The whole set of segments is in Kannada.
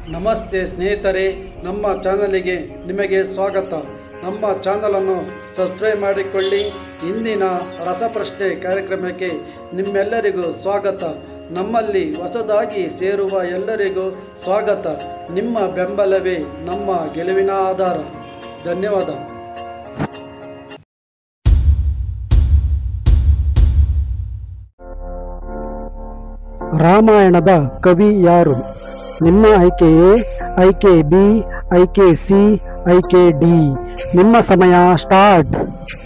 ನಮಸ್ತೆ ಸ್ನೇಹಿತರೆ ನಮ್ಮ ಚಾನಲಿಗೆ ನಿಮಗೆ ಸ್ವಾಗತ ನಮ್ಮ ಚಾನಲನ್ನು ಸಬ್ಸ್ಕ್ರೈಬ್ ಮಾಡಿಕೊಳ್ಳಿ ಇಂದಿನ ರಸಪ್ರಶ್ನೆ ಕಾರ್ಯಕ್ರಮಕ್ಕೆ ನಿಮ್ಮೆಲ್ಲರಿಗೂ ಸ್ವಾಗತ ನಮ್ಮಲ್ಲಿ ಹೊಸದಾಗಿ ಸೇರುವ ಎಲ್ಲರಿಗೂ ಸ್ವಾಗತ ನಿಮ್ಮ ಬೆಂಬಲವೇ ನಮ್ಮ ಗೆಲುವಿನ ಆಧಾರ ಧನ್ಯವಾದ ರಾಮಾಯಣದ ಕವಿ ಯಾರು ನಿಮ್ಮ ಆಯ್ಕೆ ಎ ಆಯ್ಕೆ ಬಿ ಆಯ್ಕೆ ಸಿ ಆಯ್ಕೆ ಡಿ ನಿಮ್ಮ ಸಮಯ ಸ್ಟಾರ್ಟ್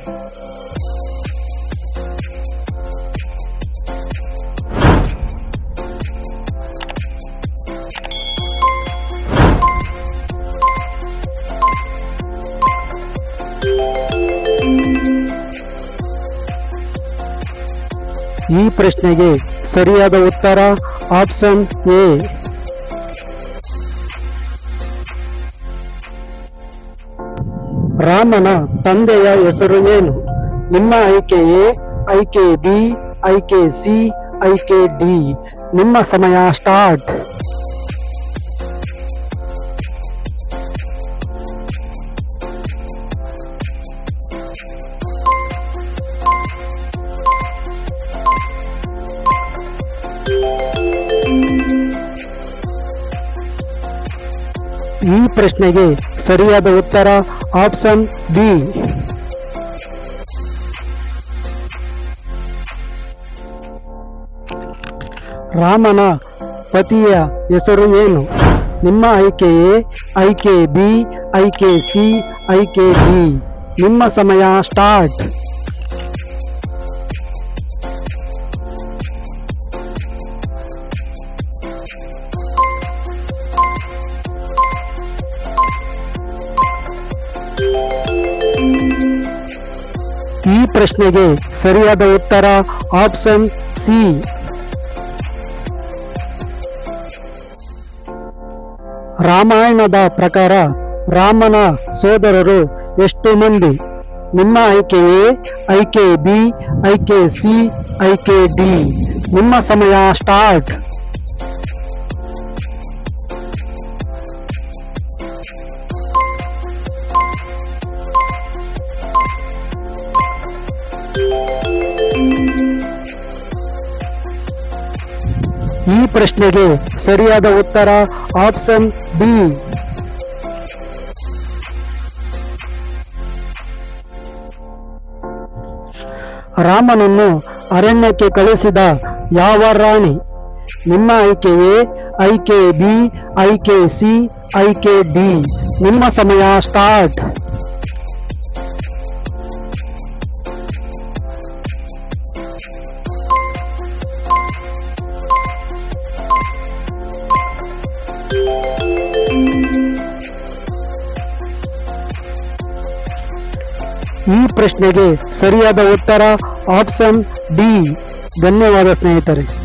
ಈ ಪ್ರಶ್ನೆಗೆ ಸರಿಯಾದ ಉತ್ತರ ಆಪ್ಷನ್ ಎ ರಾಮನ ತಂದೆಯ ಹೆಸರು ಏನು ನಿಮ್ಮ ಆಯ್ಕೆ ಎ ಆಯ್ಕೆ ಬಿ ಆಯ್ಕೆ ಸಿ ಆಯ್ಕೆ ಡಿ ನಿಮ್ಮ ಸಮಯ ಸ್ಟಾರ್ಟ್ ಈ ಪ್ರಶ್ನೆಗೆ ಸರಿಯಾದ ಉತ್ತರ ಆಪ್ಷನ್ ಬಿ ರಾಮನ ಪತಿಯ ಹೆಸರು ಏನು ನಿಮ್ಮ ಆಯ್ಕೆ ಎ ಆಯ್ಕೆ ಬಿ ಆಯ್ಕೆ ಸಿ ಆಯ್ಕೆ ಡಿ ನಿಮ್ಮ ಸಮಯ ಸ್ಟಾರ್ಟ್ ಈ ಪ್ರಶ್ನೆಗೆ ಸರಿಯಾದ ಉತ್ತರ ಆಪ್ಷನ್ ಸಿ ರಾಮಾಯಣದ ಪ್ರಕಾರ ರಾಮನ ಸೋದರರು ಎಷ್ಟು ಮಂದಿ ನಿಮ್ಮ ಆಯ್ಕೆ ಎ ಆಯ್ಕೆ ಬಿ ಆಯ್ಕೆ ಸಿ ಆಯ್ಕೆ ಡಿ ನಿಮ್ಮ ಸಮಯ ಸ್ಟಾರ್ಟ್ ಈ ಪ್ರಶ್ನೆಗೆ ಸರಿಯಾದ ಉತ್ತರ ಆಪ್ಷನ್ ಡಿ ರಾಮನನ್ನು ಅರಣ್ಯಕ್ಕೆ ಕಳಿಸಿದ ಯಾವ ರಾಣಿ ನಿಮ್ಮ ಆಯ್ಕೆ ಎ ಆಯ್ಕೆ ಬಿ ಆಯ್ಕೆ ಸಿ ಆಯ್ಕೆ ಡಿ ನಿಮ್ಮ ಸಮಯ ಸ್ಟಾರ್ಟ್ ಈ ಪ್ರಶ್ನೆಗೆ ಸರಿಯಾದ ಉತ್ತರ ಆಪ್ಷನ್ ಡಿ ಧನ್ಯವಾದ ಸ್ನೇಹಿತರೆ